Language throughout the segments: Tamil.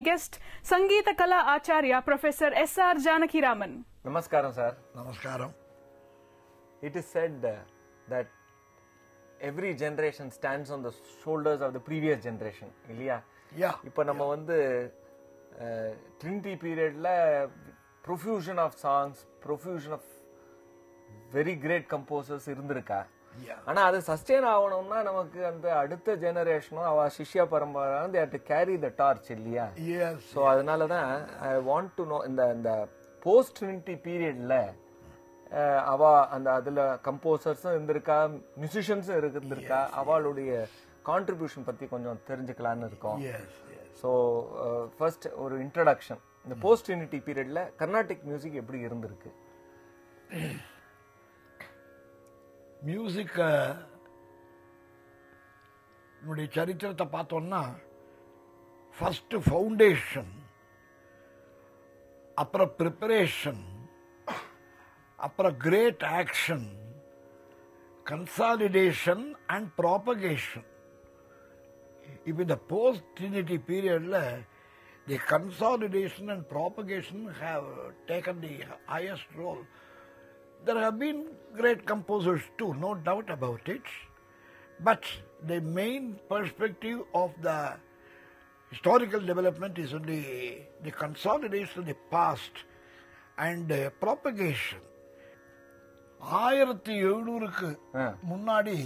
guest Sangeeta Kala Acharya, Professor S.R. Janakiraman. Namaskaram, sir. நமஸ்காரம் It is said uh, that every generation stands on the shoulders of the previous generation. இல்லையா யா இப்போ நம்ம வந்து ட்ரினிட்டி பீரியட்ல profusion of songs profusion of very great composers இருந்திருக்கா Yeah. ஆனா அது சஸ்டெயின் ஆகணும்னா நமக்கு அந்த அடுத்த ஜெனரேஷனும் அவ சிஷ்யா பரம்பரை they to carry the torch இல்லையா எஸ் ஸோ அதனால தான் ஐ வாண்ட் டு நோ இந்த இந்த போஸ்ட் ட்ரினிட்டி பீரியட்ல அவ அந்த அதுல கம்போசர்ஸும் இருந்திருக்கா மியூசிஷியன்ஸும் இருந்திருக்கா அவளுடைய கான்ட்ரிபியூஷன் பத்தி கொஞ்சம் தெரிஞ்சுக்கலாம்னு இருக்கோம் எஸ் எஸ் ஸோ ஃபர்ஸ்ட் ஒரு இன்ட்ரடக்ஷன் இந்த போஸ்ட் ட்ரினிட்டி பீரியட்ல கர்நாடிக் மியூசிக் எப்படி இருந்திருக்கு மியூசிக்க என்னுடைய சரித்திரத்தை பார்த்தோம்னா ஃபர்ஸ்ட் ஃபவுண்டேஷன் அப்புறம் ப்ரிப்பரேஷன் அப்புறம் great action consolidation and propagation இப்போ இந்த போஸ்ட் ட்ரினிட்டி பீரியடில் the consolidation and propagation have taken the highest role There have been great composers too, no doubt about it. But the main perspective of the historical development is only the consolidation of the past and uh, propagation. ஆயிரத்தி எழுநூறுக்கு ஆ. முன்னாடி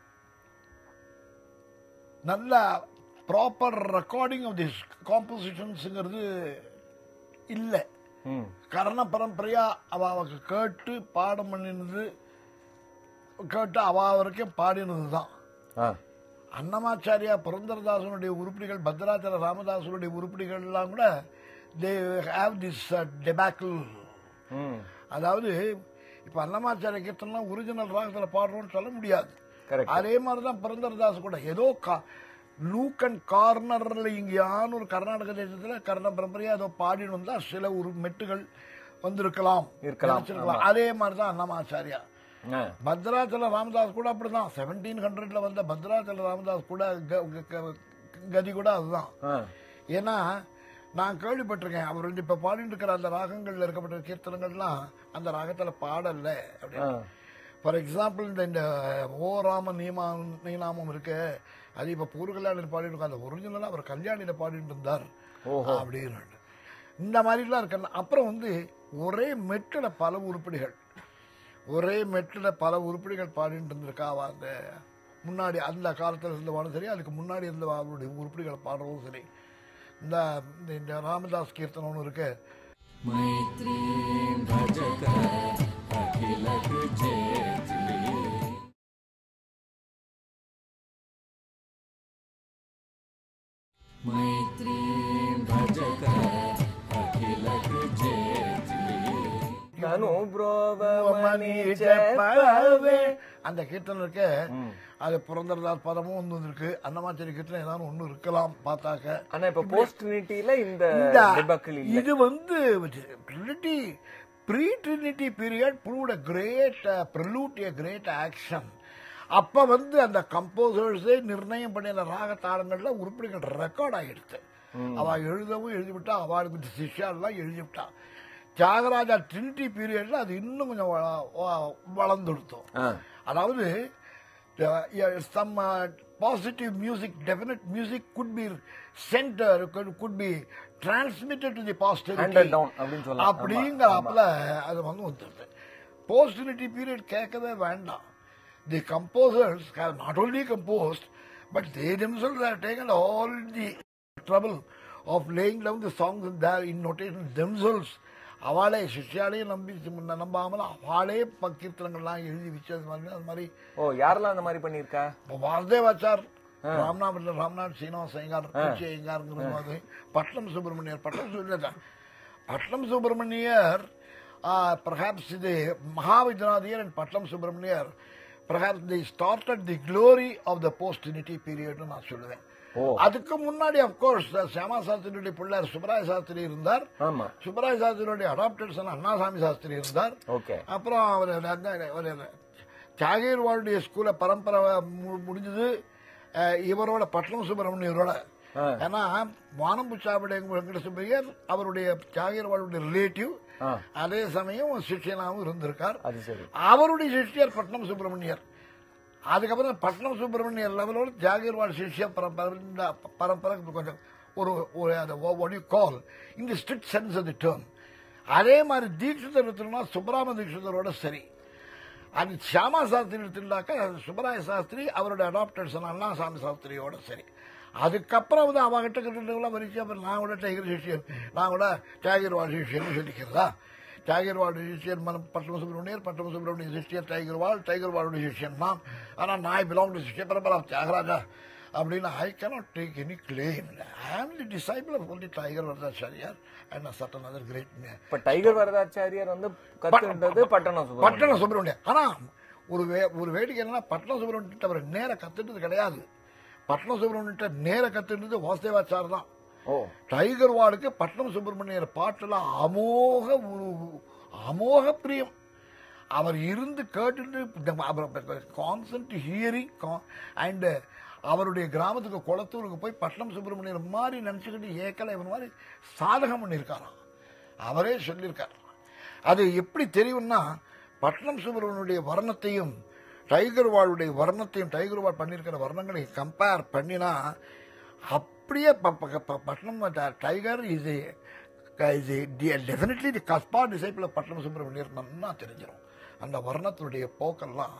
நல்ல ப்ராப்பர் ரெக்கார்டிங் ஆஃப் திஸ் காம்போசிஷன்ஸுங்கிறது இல்லை ம் கர்ண பரம்பரையா அவ அவக்கு கேட்டு பாடம் பண்ணினது கேட்டு அவ வரைக்கும் பாடினது தான் ஆ அன்னமாச்சாரியா புரந்தரதாசனுடைய உருப்படிகள் பத்ராச்சல ராமதாசனுடைய உருப்படிகள் எல்லாம் கூட தே ஹாவ் திஸ் டெபாக்கிள் ம் அதாவது இப்ப அன்னமாச்சாரிய கீர்த்தனம் ஒரிஜினல் ராகத்துல பாடுறோம்னு சொல்ல முடியாது Correct. அதே மாதிரிதான் புரந்தரதாஸ் கூட ஏதோ லூக் அண்ட் கார்னர்ல இங்கேயான ஒரு கர்நாடக தேசத்துல கர்ண பரம்பரையா ஏதோ பாடின்னு வந்தா சில ஒரு மெட்டுகள் வந்திருக்கலாம் இருக்கலாம், நினைச்சிருக்கலாம். அதே மாதிரிதான் அன்னமாச்சாரியா ஆ பத்ராச்சல ராமதாஸ் கூட அப்படிதான் செவன்டீன் ஹண்ட்ரட்ல வந்த பத்ராச்சல ராமதாஸ் கூட க- க- க- கதி கூட அதுதான் ஆ ஏன்னா நான் கேள்விப்பட்டிருக்கேன் அவர் வந்து இப்ப பாடிட்டு இருக்கிற அந்த ராகங்கள்ல இருக்கப்பட்ட கீர்த்தனங்கள்லாம் அந்த ராகத்துல பாடல ஆ அப்படின்னு ஃபார் எக்ஸாம்பிள் இந்த இந்த ஓ ராம நீமா நீநாமம் இருக்கு அது இப்ப பூர்வ கல்யாணியில் பாடிட்டு இருக்கோம் அந்த ஒரிஜினலா அவர் கல்யாணியில பாடிட்டு இருந்தார் ஓஹோ. அப்படின்னு இந்த மாதிரிலாம் இருக்கு அப்புறம் வந்து ஒரே மெட்டில் பல உருப்படிகள் ஒரே மெட்டில் பல உருப்படிகள் பாடிட்டு இருந்திருக்கா அவ அந்த முன்னாடி அந்த காலத்தில் இருந்தவாலும் சரி அதுக்கு முன்னாடி இருந்த அவருடைய உருப்படிகளை பாடுறதும் சரி இந்த இந்த- இந்த ராமதாஸ் கீர்த்தனம் ஒன்று இருக்கு ನಾನು மணி செப்பவே. அந்த கீர்த்தனம் இருக்கு அது புரந்தரதாஸ் பதமும் ஒன்று இருக்கு அன்னமாச்சரி கீர்த்தனம் ஏதாவது ஒன்று இருக்கலாம் பார்த்தாக்க ஆனா இப்ப போஸ்ட் ட்ரினிட்டில இந்த இந்த டிபக்கிள் இல்ல இது வந்து trinity pre trinity period proved a great prelude a great action அப்ப வந்து அந்த கம்போசர்ஸே நிர்ணயம் பண்ணின ராக தாளங்கள்ல உருப்படிகள் ரெக்கார்ட் ஆயிடுச்சு அவ எழுதவும் எழுதிவிட்டா அவளுக்கு சிஷ்யாலாம் எழுதிவிட்டா தியாகராஜா ட்ரினிட்டி பீரியட்ல அது இன்னும் கொஞ்சம் வள- வ- வளர்ந்துடுத்தோம் ஆ அதாவது uh, yeah, some uh, positive music, definite music could be sent, uh, could, could be transmitted to the posterity. Handed down அப்படின்னு சொல்லலாம். அப்படிங்கிறப்பல அது வந்து வந்துருது போஸ்டினிட்டி பீரியட் கேட்கவே வேண்டாம் the composers have not only composed but they themselves have taken all the trouble of laying down the songs in, their, in notation themselves அவளே சிஷ்யாலையும் நம்பி முன்ன நம்பாமல் அவளே பக்கீர்த்தனங்கள்லாம் எழுதி வச்சது மாதிரி அது மாதிரி ஓ யாரெல்லாம் அந்த மாதிரி பண்ணிருக்கா இப்போ வாசுதேவாச்சார் ராம்நாத் ராம்நாத் சீனிவாஸ் ஐயங்கார் பூச்சி ஐயங்காருங்கிறது மாதிரி பட்னம் சுப்பிரமணியர் பட்னம் சுப்பிரமணியர் பட்னம் சுப்பிரமணியர் perhaps இது Mahavidyanathaiyar and Patnam Subramaniyar perhaps they started the glory of the post-unity period நான் சொல்லுவேன் ஓ. அதுக்கு முன்னாடி அப்கோர்ஸ் சியாமா சாஸ்திரியுடைய பிள்ளையார் சுப்பராய சாஸ்திரி இருந்தார் ஆமா சுப்பராய சாஸ்திரியுடைய அடாப்டட் சன் அண்ணாசாமி சாஸ்திரி இருந்தார் ஓகே அப்புறம் அவர் அந்த- ஒரு தியாகர்வாளுடைய ஸ்கூல பரம்பரை மு- முடிஞ்சது அஹ், இவரோட பட்னம் சுப்பிரமணியரோட ஆ. ஏன்னா வானம்புச்சாவிட வெங்கட சுப்பையர் அவருடைய ஜாகிரவாளுடைய ரிலேட்டிவ் ஆ. அதே சமயம் சிஷ்யனாகவும் இருந்திருக்கார் அது சரி அவருடைய சிஷ்யர் பட்னம் சுப்பிரமணியர் அதுக்கப்புறம் பட்னம் சுப்பிரமணியர் லெவலோட ஜாகிர்வால் சிஷ்ய பரம்பரை இந்த பரம்பரை கொஞ்சம் ஒரு ஒரு அந்த ஒன் யூ கால் இந்த strict sense of the term அதே மாதிரி தீட்சிதர் எடுத்துனா சுப்பராம தீட்சிதரோட சரி அது சியாமா சாஸ்திரி எடுத்துட்டாக்கா அது சுப்பராய சாஸ்திரி அவருடைய அடாப்டட் சன் அண்ணாசாமி சாஸ்திரியோட சரி அதுக்கப்புறம் வந்து அவகிட்ட கிட்ட வரிச்சு அப்புறம் நான் கூட டைகர் சிஷியன் நான் கூட டைகர்வால் சிஷியன் சொல்லிக்கிறதா டைகர்வால் சிஷியன் மனம் பட்டம சுப்பிரமணியர் பட்டம சுப்பிரமணிய சிஷியர் டைகர்வால் டைகர்வாலுடைய சிஷியன் நான் ஆனால் நான் பிலாங் டு சிஷிய பரம்பரா தியாகராஜா அப்படின்னு I cannot take any claim I am the disciple of only Tiger Varadachariyar and such an other great இப்ப டைகர் வரதாச்சாரியார் வந்து கத்துன்றது பட்டணம் சுப்பிரமணியம் பட்டண சுப்பிரமணியம் ஆனா ஒரு வே ஒரு வேடிக்கை என்னன்னா பட்டண சுப்பிரமணியன் அவர் நேர கத்துட்டது கிடையாது பட்டண சுப்பிரமணியன் நேர கத்துட்டது வாசுதேவாச்சார் தான் ஓ டைகர் வார்டுக்கு பட்னம் சுப்பிரமணியர் பாட்டுல அமோக ஒரு அமோக பிரியம் அவர் இருந்து கேட்டுட்டு கான்சன்ட் ஹியரிங் அண்ட் அவருடைய கிராமத்துக்கு குளத்தூருக்கு போய் பட்னம் சுப்பிரமணியர் மாதிரி நினச்சிக்கிட்டு ஏக்கலை இவன் மாதிரி சாதகம் பண்ணியிருக்காராம் அவரே சொல்லியிருக்கார் அது எப்படி தெரியும்னா பட்னம் சுப்பிரமணியுடைய வர்ணத்தையும் டைகர் வாளுடைய வர்ணத்தையும் டைகர் வால் பண்ணியிருக்கிற வர்ணங்களை கம்பேர் பண்ணினா அப்படியே ப- ப- ப- பட்னம் ட- டைகர் இது இது டெஃபினெட்லி தி கஸ்பா டிசைபிள் பட்னம் சுப்பிரமணியர் நல்லா தெரிஞ்சிடும் அந்த வர்ணத்தினுடைய போக்கெல்லாம்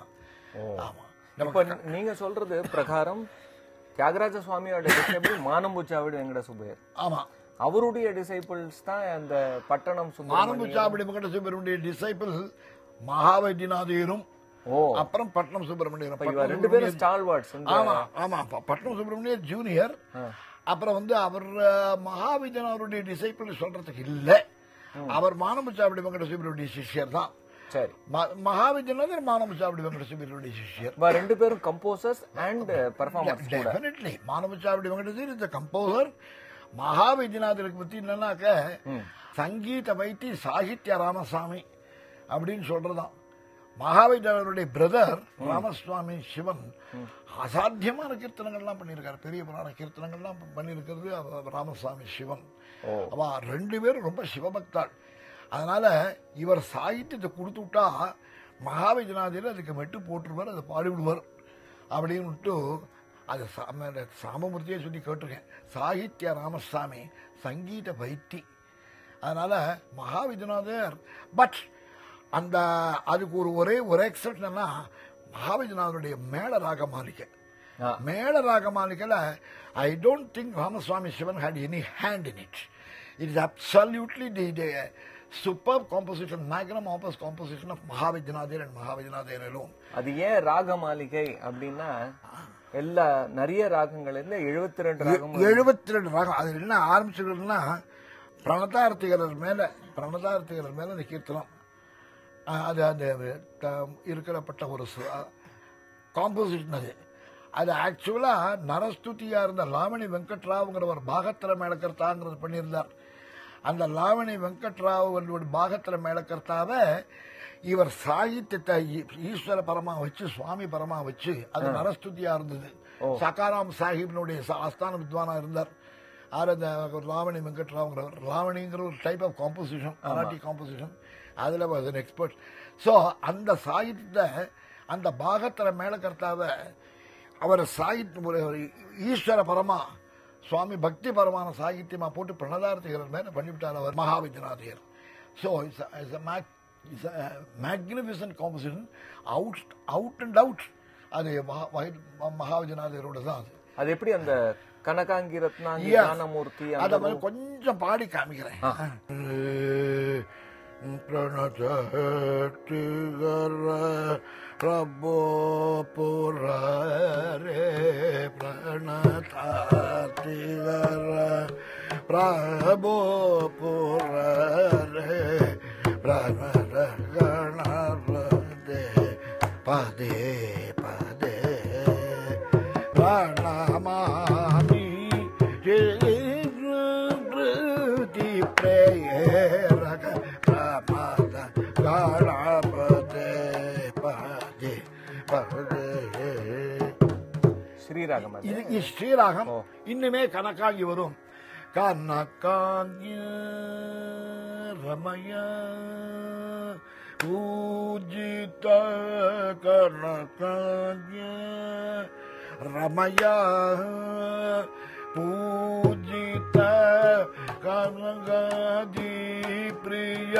ஆமா இப்ப நீங்க சொல்றது பிரகாரம் தியாகராஜ சுவாமியோட டிசைபிள் மானம்பூச்சாவிடு வெங்கட சுப்பையர் ஆமா அவருடைய டிசைபிள்ஸ் தான் அந்த பட்டணம் சுப்பிரமணியம் மானம்புச்சாபடி வெங்கட சுப்பிரமணிய டிசைபிள் மகாவைத்தியநாதையரும் ஓ அப்புறம் பட்னம் சுப்பிரமணியரும் இப்ப இவ பட்னம் ரெண்டு பேரும் சுப்பிரமணியர் ஸ்டால்வார்ட்ஸ் ஆமா ஆமா ப- பட்னம் சுப்பிரமணியர் ஜூனியர் அப்புறம் வந்து அவர் மகாவிஜயன் அவருடைய டிசைபிள் சொல்றதுக்கு இல்ல அவர் மானம்புச்சாபடி வெங்கட சுப்பிரமணிய சிஷ்யர் தான் சரி ம- மகாவிஜயநாதர் மானம்புச்சாபடி வெங்கட சுப்பிரமணிய சிஷ்யர் இவ ரெண்டு பேரும் கம்போசர்ஸ் அண்ட் பர்ஃபார்மர்ஸ் கூட டெஃபினெட்லி மானவச்சாவடி வெங்கடேசர் இந்த கம்போசர் மகாவிஜயநாதருக்கு பத்தி என்னன்னாக்க சங்கீத வைத்தி சாகித்ய ராமசாமி அப்படின்னு சொல்றதாம் மகாவிஜயநாதருடைய பிரதர் ராமசுவாமி சிவன் அசாத்தியமான கீர்த்தனங்கள்லாம் பண்ணியிருக்காரு பெரிய புராண கீர்த்தனங்கள்லாம் பண்ணியிருக்கிறது அவ- ராமசாமி சிவன் ஓ. அவ ரெண்டு பேரும் ரொம்ப சிவபக்தாள் அதனால இவர் சாகித்யத்தை கொடுத்து விட்டா மகாவிஜயநாதர் அதுக்கு மெட்டு போட்டுருவார் அதை பாடிவிடுவார் அப்படின்னுட்டு அது சாம அந்த சாமமூர்த்தியே சொல்லி கேட்டிருக்கேன் சாகித்ய ராமசாமி சங்கீத வைத்தி அதனால மகாவிஜயநாதர் பட் அந்த அதுக்கு ஒரு ஒரே ஒரு எக்ஸப்ஷன்னா மகாவிஜயநாதருடைய மேள ராக மாளிகை ஆ. மேள ராக மாளிகையில் I don't think Ramaswamy Sivan had any hand in it it is absolutely the super composition magnum opus composition of Mahavijayanathar and Mahavijayanathar alone அது ஏன் ராக மாளிகை அப்படின்னா எல்லா நிறைய ராகங்கள் இல்ல எழுபத்தி ரெண்டு ராகம் எழுபத்தி ரெண்டு ராகம் அது என்ன ஆரம்பிச்சிருக்குன்னா பிரணதார்த்திகரர் மேல பிரணதார்த்திகரர் மேல அந்த கீர்த்தனம் அஹ் அது அந்த த- இருக்கிறப்பட்ட ஒரு காம்போசிஷன் அது அது ஆக்சுவலா நரஸ்துதியா இருந்த லாவணி வெங்கட்ராவுங்கிற ஒரு பாகத்திர மேலக்கர்த்தாங்கிறது பண்ணியிருந்தார் அந்த லாவணி வெங்கட்ராவ் பாகத்திர மேலக்கர்த்தாவை இவர் சாகித்யத்தை ஈ- ஈஸ்வர பரமா வச்சு சுவாமி பரமா வச்சு அது நரஸ்துதியா இருந்தது சகாராம் சாஹிப்னுடைய ச- ஆஸ்தான வித்வானா இருந்தார் ஆர் அந்த லாவணி வெங்கட்ராவுங்கிறவர் லாவணிங்கிற ஒரு type of composition Marathi composition அதில் வாஸ் an எக்ஸ்பர்ட் ஸோ அந்த சாகித்யத்தை அந்த பாகத்திர மேலக்கர்த்தாவை அவர் சாகித்ய ஒரு ஒரு ஈஸ்வர பரமா சுவாமி பக்தி பரமான சாகித்யமா போட்டு பிரணதார்த்திகர் மேல பண்ணிவிட்டார் அவர் Mahavidyanathaiyar so it's it's it's magnificent composition out out and out அது மகா- மகி- மகாவித்யநாதையரோட தான் அது அது எப்படி அந்த கனகாங்கி ரத்னாங்கி Yeah. ஞானமூர்த்தி அத அந்த மாதிரி கொஞ்சம் பாடி காமிக்கிறேன் பிரணதர பிரபோ புரே பிரணதாத்திகர பிரபோ புரே பிரணத கணபதே பதே பதே பிரணமாமி ஜெயகிருதி பிரேரக பிரமத கணபதே பதே பதே ஸ்ரீ ஸ்ரீராகம் அது இது இது ஸ்ரீராகம் இன்னுமே கணக்காங்கி வரும் கணக்காங்கி ரமய பூஜித கணக்காங்கி ரமய பூஜித கனகாதி பிரிய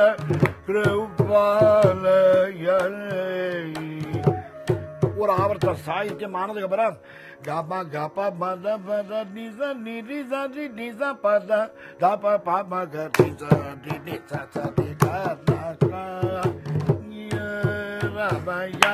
கிருபாலய ஒரு ஆவர்த்த சாகித்யம் ஆனதுக்கு அப்புறம் கப கப மத பத நிச நிரி சரி நிச பத தப பம கரி சரி நிச சரி கர்ணா ரமயா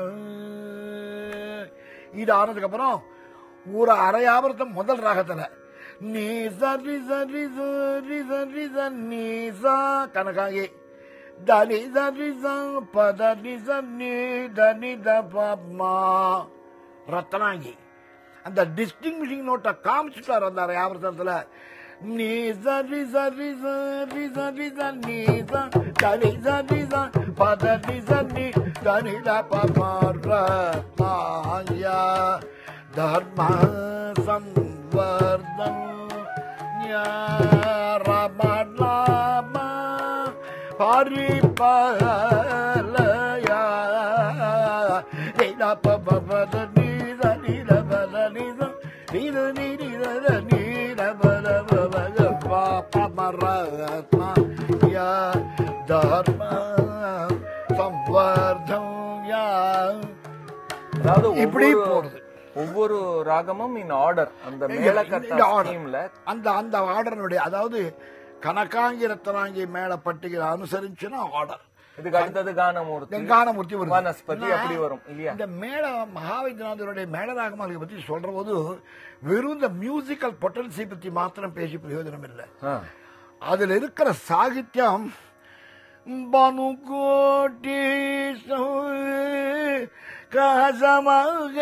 இது ஆனதுக்கு அப்புறம் ஒரு அரை ஆவர்த்தம் முதல் ராகத்துல நீ சரி சரி சரி சரி சரி சா கணக்காகி தனி தனி பதனி சன்னி தனி தபமா ரத்னாங்கி அந்த டிஸ்டிங்விஷிங் நோட்டை காமிச்சிட்டார் அந்த ஆவர்த்தனத்துல நீ சரி சரி சரி சரி சன்னி தனி சரி பதனி சன்னி தனி தபமா ரத்னாயா தர்ம சம்வர்தன் ரமணாம பரிபாலயா நீல பபத நீல நீல பல நீல நீல நீல நீல பல பல பாபமரத்மா யா தர்ம சம்வர்தம் யா அதாவது இப்படி ஒவ்வொரு- போறது. ஒவ்வொரு ராகமும் இன் ஆர்டர் அந்த இந்த மேலக்கட்ட order. ஸ்கீம்ல அந்த அந்த ஆர்டருடைய அதாவது கனகாங்கி ரத்தனாங்கி மேல பட்டியல் அனுசரிச்சுன்னா ஆர்டர் இதுக்கு அடுத்தது கானமூர்த்தி கானமூர்த்தி வருது வனஸ்பதி அப்படி வரும் இல்லையா இந்த மேல மகாவைத்தியநாதருடைய மேலராகமாக பத்தி சொல்ற போது வெறும் இந்த மியூசிக்கல் பொட்டன்சி பத்தி மாத்திரம் பேசி பிரயோஜனம் இல்லை ஆ. அதுல இருக்கிற சாகித்யம் பனு கோட்டி கசமாக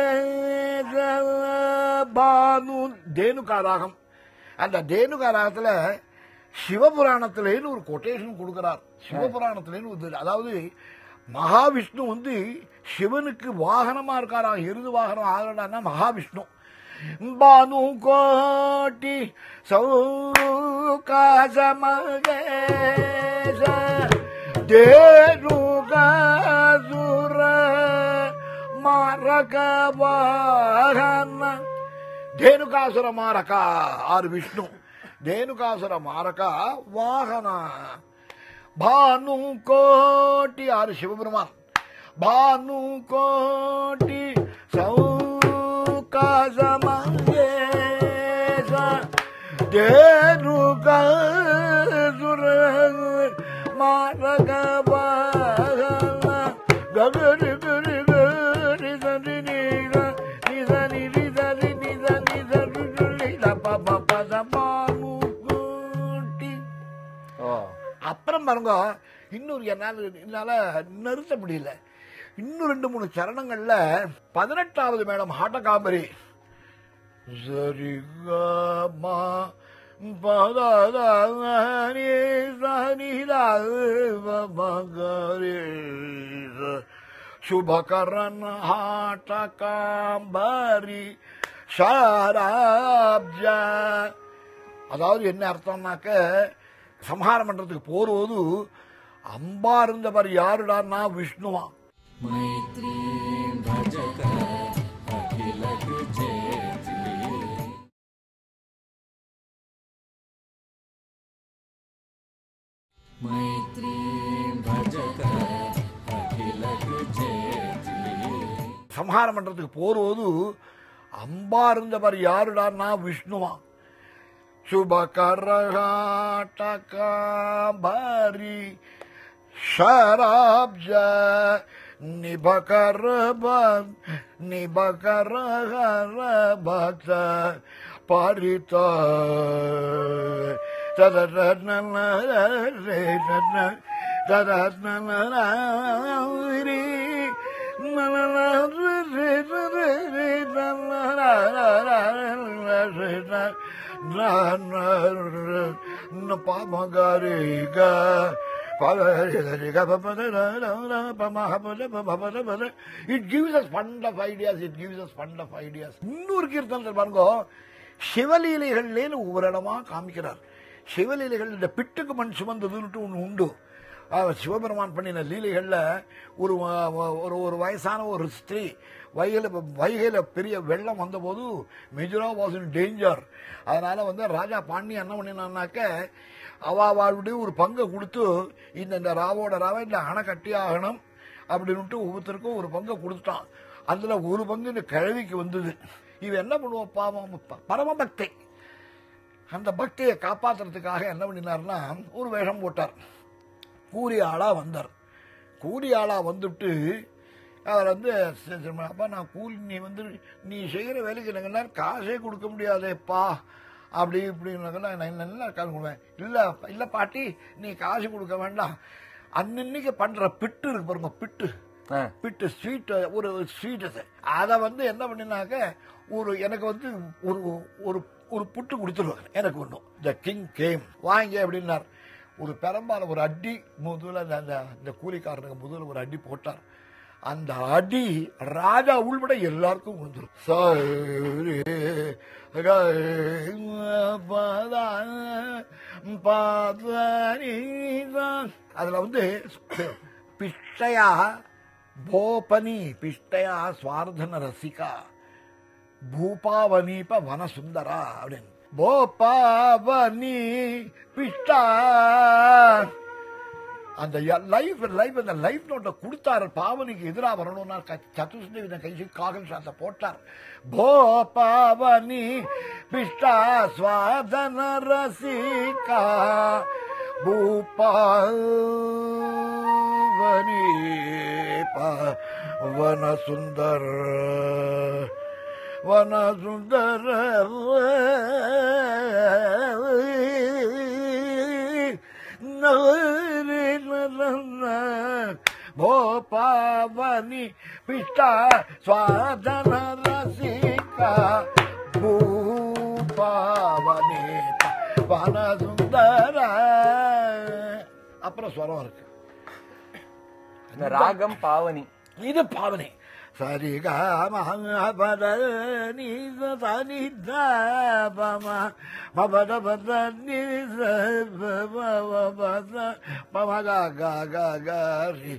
பானு தேனுகா ராகம் அந்த தேனுகா ராகத்துல சிவபுராணத்திலேன்னு ஒரு கொட்டேஷன் கொடுக்கிறார் சிவபுராணத்திலேன்னு ஒரு இது. அதாவது மகாவிஷ்ணு வந்து சிவனுக்கு வாகனமா இருக்காரா எருது வாகனம் ஆகிறான்னா மகாவிஷ்ணு பானு கோட்டி சௌகாசமகேச தேனுகாசுர மாரக வாகன ಧೇನುಕಾಸುರ ಮಾರಕ ಆರು ವಿಷ್ಣು ಧೇನುಕಾಸುರ ಮಾರಕ ವಾಹನ ಭಾನು ಕೋಟಿ ಆರು ಶಿವಬ್ರಹ್ಮ ಭಾನು ಕೋಟಿ ಸೌಕಾಸ ಮಂಗೇಶ ಧೇನುಕಾಸುರ ಮಾರಕ ವಾಹನ ಗಗರಿ ಗರಿ ಗರಿ ಸರಿ ನೀರ ನಿಸ ನಿರಿ ಸರಿ ನಿಸ ನಿಸ ರುರುಳಿದ பப பத பானு கூட்டி ஓ அப்புறம் பாருங்க இன்னொரு என்னால என்னால நிறுத்த முடியல இன்னும் ரெண்டு மூணு சரணங்கள்ல பதினெட்டாவது மேடம் ஹாட்டகாம்பரி சரிகமா பதனி சுபகரன் ஹாட்டகாம்பரி ஷாராப்ஜ அதாவது என்ன அர்த்தம்னாக்க சம்ஹாரம் பண்றதுக்கு போறது அம்பா இருந்தவர் யாருடான்னா விஷ்ணுவா சம்ஹாரம் பண்றதுக்கு போறது அம்பா இருந்தவர் யாருடான்னா விஷ்ணுவா शुभकरघाटकाम्बरी शराब्ज निभकर निभकर भक्त परित பாமகரிக It gives us fund of ideas, it gives us fund of ideas. இன்னொரு கீர்த்தனத்தில் பாருங்க சிவலீலைகள்லேன்னு ஒவ்வொரு இடமா காமிக்கிறார் சிவலீலைகள் இந்த பிட்டுக்கு மண் சுமந்ததுன்ட்டு ஒன்று உண்டு அவர் சிவபெருமான் பண்ணின லீலைகள்ல ஒரு வ- வ- ஒரு ஒரு வயசான ஒரு ஸ்திரீ வைகையில வைகையில பெரிய வெள்ளம் வந்தபோது மெஜுரா வாஸ் இன் டேஞ்சர் அதனால வந்து ராஜா பாண்டி என்ன பண்ணினான்னாக்க அவ அவளுடைய ஒரு பங்கை கொடுத்து இந்த இந்த ராவோட ராவை இந்த அணை கட்டி ஆகணும் அப்படின்னுட்டு ஒவ்வொருத்தருக்கும் ஒரு பங்கை கொடுத்துட்டான் அதுல ஒரு பங்கு இந்த கிழவிக்கு வந்தது இவன் என்ன பண்ணுவோம் பாவம் ப- பரமபக்தை அந்த பக்தியை காப்பாத்துறதுக்காக என்ன பண்ணினார்னா ஒரு வேஷம் போட்டார் கூலி ஆளா வந்தார் கூலி ஆளா வந்துட்டு அவர் வந்து சரி, சரி, அப்பா நான் கூலி நீ வந்து நீ செய்கிற வேலைக்கு எனக்கு என்ன காசே கொடுக்க முடியாதேப்பா அப்படி இப்படின்னாக்கா நான் நல்லா காசு கொடுப்பேன் இல்லை இல்லை பாட்டி நீ காசு கொடுக்க வேண்டாம் அன்னன்னைக்கு பண்ற பிட்டு இருக்கு பாருங்க பிட்டு ஆ. பிட்டு ஸ்வீட் ஒரு ஸ்வீட் அது அதை வந்து என்ன பண்ணினாக்க ஒரு எனக்கு வந்து ஒரு ஒரு ஒரு புட்டு கொடுத்துருவாங்க எனக்கு ஒன்றும் த கிங் கேம் வாங்க அப்படின்னார் ஒரு பெரம்பால ஒரு அடி முதுல அந்த அந்த- இந்த கூலிக்காரனுக்கு முதுல ஒரு அடி போட்டார் அந்த அடி ராஜா உள்பட எல்லாருக்கும் வந்துடும் சரி அதுல வந்து பிஷ்டையா போபனி பிஷ்டையா ஸ்வார்தன ரசிகா பூபாவனீப வனசுந்தரா அப்படின்னு போபாவனி பிஷ்டா அந்த லைஃப் லைஃப் அந்த லைஃப் நோட்டை கொடுத்தாரு பாவனிக்கு எதிராக வரணும்னா சத்துஷ்ணி கைசி காகல் சாந்த போட்டார் போ பாவனி பிஷ்டா ஸ்வாதன ரசிகா பூபாவனி பவன சுந்தர வன சுந்தர ಭೋಪಾವನಿ ಪಿಷ್ಟ ಸ್ವಾದನ ರಸಿಕ ಭೂಪಾವನಿ வன சுந்தர அப்புறம் ஸ்வரம் இருக்கு இந்த ராகம் பாவனி இது பாவனை சரி கமபத நீ சனி தம மபத பத நீ பமக கரி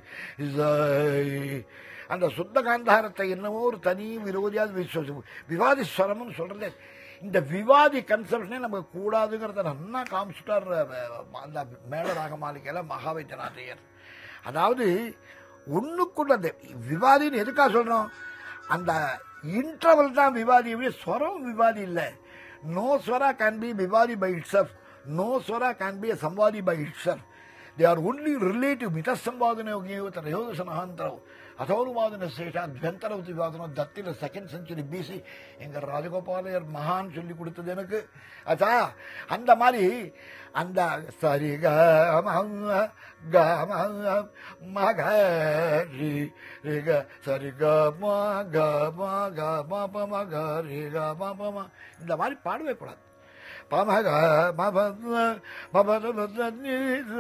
அந்த சுத்த காந்தாரத்தை என்னமோ ஒரு தனி விரோதியாவது விஸ்வ விவாதி ஸ்வரம்னு சொல்றதே இந்த விவாதி கன்செப்ஷனே நமக்கு கூடாதுங்கிறத நன்னா காமிச்சுட்டார் அஹ், அந்த மேல ராகமாளிகையில மகாவைத்தியநாதையர் அதாவது ஒண்ணுக்குள்ள அந்த விவாதின்னு எதுக்காக சொல்றோம் அந்த இன்டர்வல் தான் விவாதி எப்படி ஸ்வரம் விவாதி இல்லை no swara can be vivadi by itself no swara can be samvadi by itself they are only relative ಮಿತಸಂವಾದನೆ ತ್ರಯೋದಶನಾಂತರವು அதோனுவாதன சேஷா அபியந்தரவதி வாதனம் தத்தில செகண்ட் செஞ்சுரி பிசி எங்க ராஜகோபாலையர் மகான் சொல்லி கொடுத்தது எனக்கு அச்சா அந்த மாதிரி அந்த சரி க க மகரி க சரி க ம க ம க ம ப ம க ரி க ம ப ம இந்த மாதிரி பாடவே கூடாது பமக மபத மபத பத நீ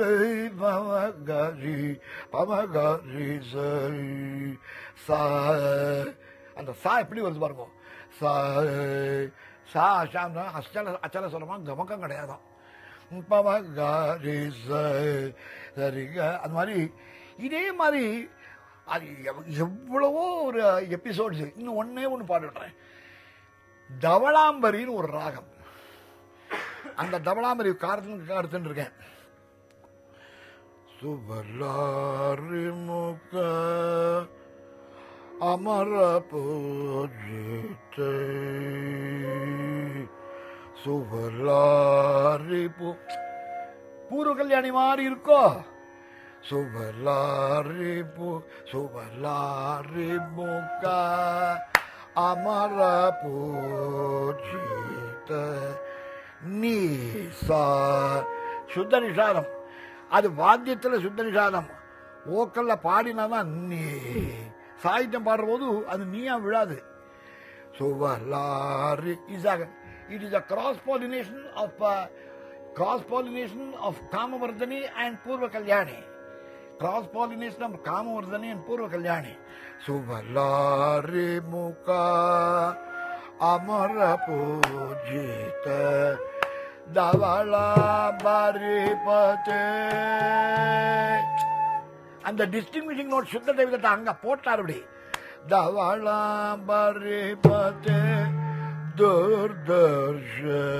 பமகரி பமகரி சரி சா அந்த சா எப்படி வருது பாருங்க சா சா ஷாம் அச்சல அச்சல சொல்லமா கமக்கம் கிடையாதான் பமகரி சரிங்க அந்த மாதிரி இதே மாதிரி அது எவ்- எவ்வளவோ ஒரு எபிசோட்ஸ் இன்னும் ஒன்னே ஒன்று பாடுறேன் தவளாம்பரின்னு ஒரு ராகம் அந்த தவளாமரி காரத்துக்கு எடுத்துட்டு இருக்கேன் சுபலாரி முக அமர பூஜித்தை சுபலாரி பூ பூர்வ கல்யாணி மாதிரி இருக்கோ சுபலாரி பூ சுபலாரி முக அமர பூஜித்த நீ சா சுத்த நிஷாதம் அது வாத்தியத்தில் சுத்த நிஷாதம் ஓக்கல்ல பாடினாதான் நீ சாகித்யம் பாடுற போது அது நீயா விழாது Suvalari is it is a cross pollination of cross pollination of Kamavardhani and Purva Kalyani cross pollination Kamavardhani and Purva Kalyani சுவலாரி முகா அமர பூஜித தவளா பரிபதே அந்த டிஸ்டிங்விஷிங் நோட் சுத்த தெய்வத்தை அங்க போட்டார் அப்படி தவளா பரிபதே துர்தர்ஷ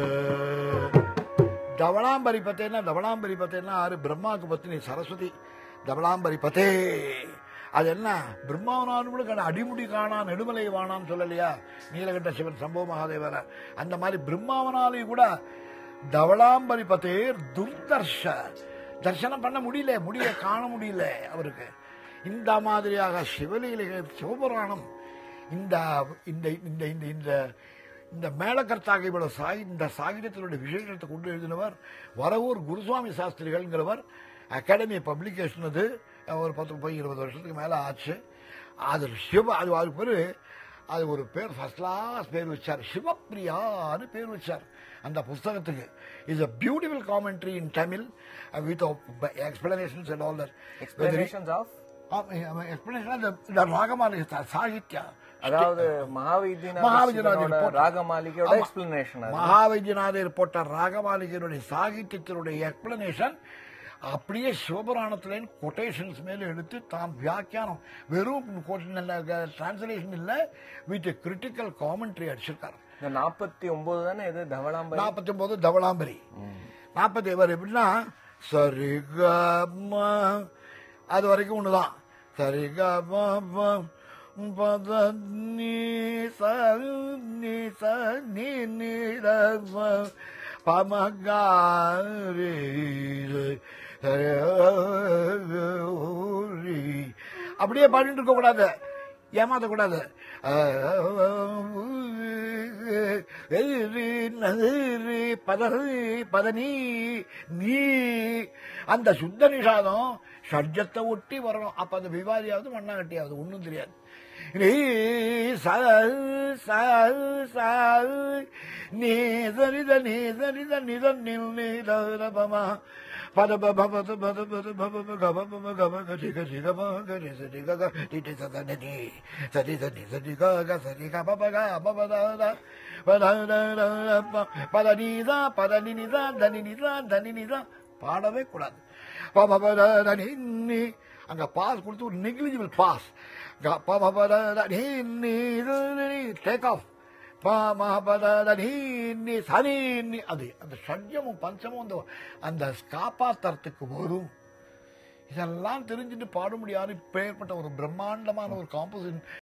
தவளாம்பரி பத்தேன்னா தவளாம்பரி பத்தேன்னா ஆறு பிரம்மாவுக்கு பத்தினி சரஸ்வதி தவளாம்பரி பத்தே அது என்ன பிரம்மாவனாலும் கூட கண்ட அடிமுடி காணா நெடுமலை வானான்னு சொல்லலையா நீலகண்ட சிவன் சம்பவ மகாதேவர அந்த மாதிரி பிரம்மாவனாலையும் கூட தவளாம்பரி பத்தே துர்தர்ஷ தரிசனம் பண்ண முடியல முடிய காண முடியல அவருக்கு இந்த மாதிரியாக சிவலீலைகள் சிவபுராணம் இந்த இந்த இந்த இந்த இந்த இந்த மேலக்கர்த்தாக இவ்வளவு சாகி இந்த சாகித்யத்தினுடைய விசேஷத்தை கொண்டு எழுதினவர் வரவூர் குருசுவாமி சாஸ்திரிகள்ங்கிறவர் அகாடமி பப்ளிகேஷன் அது ஒரு பத்து முப்பது இருபது வருஷத்துக்கு மேலே ஆச்சு அது சிவ அது அது பேர் அது ஒரு பேர் ஃபர்ஸ்ட் கிளாஸ் பேர் வச்சார் சிவப்பிரியான்னு பேர் வச்சார் அந்த புஸ்தகத்துக்கு is a beautiful commentary in Tamil with explanations and all that explanations of explanation ragamali sahitya அதாவது மகாவைத்தியநாத மகாவைத்தியநாதர் சிவனோட போட்ட- ராகமாலிகையோட ஆமா. எக்ஸ்பிளனேஷன் மகாவைத்தியநாதர் போட்ட ராகமாலிகையினுடைய சாகித்யத்தினுடைய எக்ஸ்பிளனேஷன் அப்படியே சிவபுராணத்துல கொட்டேஷன்ஸ் மேல எடுத்து தாம் வியாக்கியானம் வெறும் டிரான்ஸ்லேஷன் இல்ல வித் கிரிட்டிக்கல் காமெண்ட்ரி அடிச்சிருக்காரு இந்த நாற்பத்தி ஒன்பது தானே இது தவளாம்பரி நாற்பத்தி ஒன்பது தவளாம்பரி நாற்பத்தி ஏழு எப்படின்னா சரிகம அது வரைக்கும் ஒண்ணுதான் சரிகம பத நீ ச நீ ச நீ நீ ர ம பமகாரி அப்படியே பாடிட்டு இருக்க கூடாது ஏமாத்த கூடாது பதறி பதனி நீ அந்த சுத்த நிஷாதம் ஷட்ஜத்தை ஒட்டி வரணும் அப்ப அந்த விவாதியாவது மண்ணாகட்டியாவது ஒண்ணும் தெரியாது நீ ச ச ச நீ சரித நீ சரித நித நில் நீதமா பத பத பத பத பத பத பத கப பப கப கசி கசி கப கரி சரி க க டி டி சத நி சரி சரி சரி க க சரி க பப க பப த த பத த த த ப பத நீ த பத நி நி த தனி நி த தனி நி த பாடவே கூடாது ப ப ப த த நி நி அங்க பாஸ் கொடுத்து ஒரு நெக்லிஜிபிள் பாஸ் க ப ப ப த த நி நி டேக் ஆஃப் நீ சனி அது அந்த ஷட்ஜமும் பஞ்சமும் அந்த அந்த காப்பாத்துறதுக்கு வரும் இதெல்லாம் தெரிஞ்சுட்டு பாட முடியாது இப்பேற்பட்ட ஒரு பிரம்மாண்டமான ஒரு காம்போசிஷன்